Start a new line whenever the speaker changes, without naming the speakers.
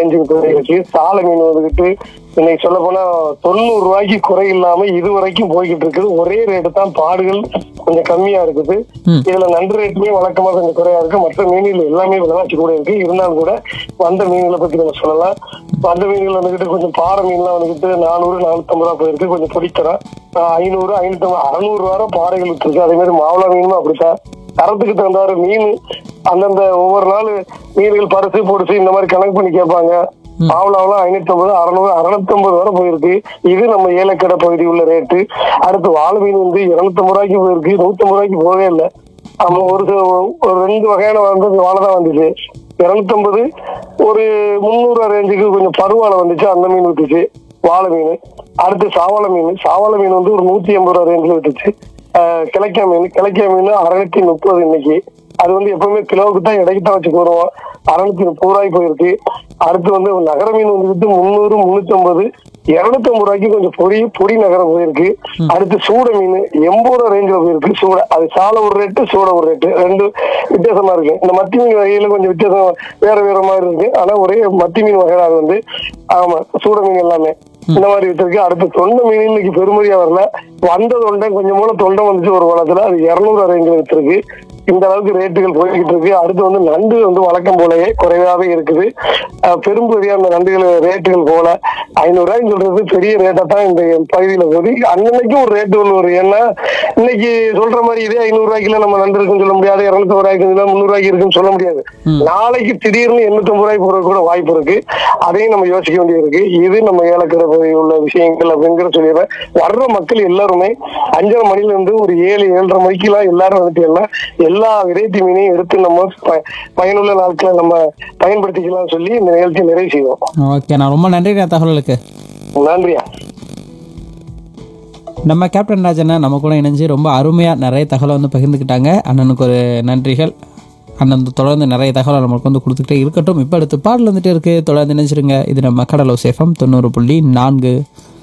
ரேஞ்சுக்கு போயிருக்கு சாலை மீன் வந்துகிட்டு இன்னைக்கு சொல்ல போனா தொண்ணூறு ரூபாய்க்கு குறை இல்லாம இது வரைக்கும் போய்கிட்டு இருக்குது ஒரே ரேட்டு தான் பாடுகள் கொஞ்சம் கம்மியா இருக்குது
ம்.
இதுல நண்டு ரேட்டுமே வழக்கமா கொஞ்சம் குறையா இருக்கு மற்ற மீன்கள் எல்லாமே விலைவாசி கூட இருக்கு இருந்தாலும் கூட வந்த மீன்களை பத்தி நம்ம சொல்லலாம் வந்த மீன்கள் வந்துகிட்டு கொஞ்சம் பாறை மீன்லாம் வந்துகிட்டு நானூறு நானூத்தம்பது ரூபா போயிருக்கு கொஞ்சம் பொடித்தரம் ஐநூறு ஐநூத்தி அறுநூறு வரை பாறைகள் விட்டுருக்கு அதே மாதிரி மாவளா மீனும் அப்படித்தான் தரத்துக்கு தகுந்தாரு மீன் அந்தந்த ஒவ்வொரு நாள் மீன்கள் பரிசு பொடிசு இந்த மாதிரி கணக்கு பண்ணி கேட்பாங்க மாவளாவெல்லாம் ஐநூத்தி ஐம்பது அறுநூறு அறுநூத்தம்பது வரை போயிருக்கு இது நம்ம ஏலக்கடை பகுதி உள்ள ரேட்டு அடுத்து வாழை மீன் வந்து இருநூத்தம்பது ரூபாய்க்கு போயிருக்கு நூத்தம்பது ரூபாய்க்கு போகவே இல்லை ஆமா ஒரு சில- ஒரு ரெண்டு வகையான வந்து வாழை தான் வந்துச்சு இருநூத்தம்பது ஒரு முந்நூறு ரேஞ்சுக்கு கொஞ்சம் பருவாழை வந்துச்சு அந்த மீன் விட்டுச்சு வாழை மீன் அடுத்து சாவள மீன் சாவள மீன் வந்து ஒரு நூத்தி எண்பது ரூபா ரேஞ்சில் விட்டுச்சு ஆஹ் கிழக்கா மீன் கிழக்கா மீன் அறுநூத்தி முப்பது இன்னைக்கு அது வந்து எப்பவுமே கிலோவுக்கு தான் இடைக்கு தான் வச்சு போடுவோம் அறுநூத்தி முப்பது ரூபாய்க்கு போயிருக்கு அடுத்து வந்து நகர மீன் வந்துட்டு முந்நூறு முன்னூத்தி ஐம்பது இருநூத்தி ஐம்பது ரூபாய்க்கு கொஞ்சம் பொடி பொடி நகரம் போயிருக்கு அடுத்து சூட மீன் எண்பது ரூபா ரேஞ்சில் போயிருக்கு சூட அது சாலை ஒரு ரேட்டு சூட ஒரு ரேட்டு ரெண்டு வித்தியாசமா இருக்கு இந்த மத்தி மீன் வகையில கொஞ்சம் வித்தியாசம் வேற வேற மாதிரி இருக்கு ஆனா ஒரே மத்தி மீன் வகை அது வந்து ஆமா சூட மீன் எல்லாமே இந்த மாதிரி வித்திருக்கு அடுத்து தொண்டை மீன் இன்னைக்கு பெருமதியா வரல வந்த தொண்டை கொஞ்சம் மூலம் தொண்டை வந்துச்சு ஒரு வளத்துல அது இருநூறு ரேஞ்சில் வித்திருக்கு இந்த அளவுக்கு ரேட்டுகள் போய்கிட்டு இருக்கு அடுத்து வந்து நண்டு வந்து வழக்கம் போலவே குறைவாவே இருக்குது அஹ் பெரும்பகுதியா அந்த நண்டுகள் ரேட்டுகள் போல ஐநூறு ரூபாய்க்கு சொல்றது பெரிய ரேட்டா தான் இந்த பகுதியில போகுது அன்னன்னைக்கும் ஒரு ரேட்டுகள் வரும் ஏன்னா இன்னைக்கு சொல்ற மாதிரி இதே ஐநூறு ரூபாய்க்குல நம்ம நண்டு இருக்குன்னு சொல்ல முடியாது இருநூத்தி ரூபாய்க்கு இருந்தா முந்நூறு ரூபாய்க்கு இருக்குன்னு சொல்ல முடியாது நாளைக்கு திடீர்னு எண்ணூத்தி ரூபாய்க்கு போறது கூட வாய்ப்பு இருக்கு அதையும் நம்ம யோசிக்க வேண்டியது இருக்கு இது நம்ம ஏலக்கரை பகுதியில் உள்ள விஷயங்கள் அப்படிங்கிற சொல்லிடுறேன் வர்ற மக்கள் எல்லாருமே அஞ்சரை மணில இருந்து ஒரு ஏழு ஏழரை மணிக்கெல்லாம் எல்லாரும் வந்துட்டீங்கன்னா எல்லா வெரைட்டி மீனையும் எடுத்து நம்ம ப- பயனுள்ள நாட்களை நம்ம பயன்படுத்திக்கலாம் சொல்லி இந்த நிகழ்ச்சியை நிறைவு செய்வோம்
ஓகே நான் ரொம்ப நன்றி தகவலுக்கு
நன்றியா
நம்ம கேப்டன் ராஜனை நம்ம கூட இணைஞ்சு ரொம்ப அருமையாக நிறைய தகவலை வந்து பகிர்ந்துக்கிட்டாங்க அண்ணனுக்கு ஒரு நன்றிகள் அண்ணன் தொடர்ந்து நிறைய தகவலை நம்மளுக்கு வந்து கொடுத்துக்கிட்டே இருக்கட்டும் இப்போ அடுத்து பாடல் வந்துட்டு இருக்கு தொடர்ந்து நினைச்சிருங்க இது நம்ம கடலோ சேஃபம் தொண்ணூறு புள்ளி நான்கு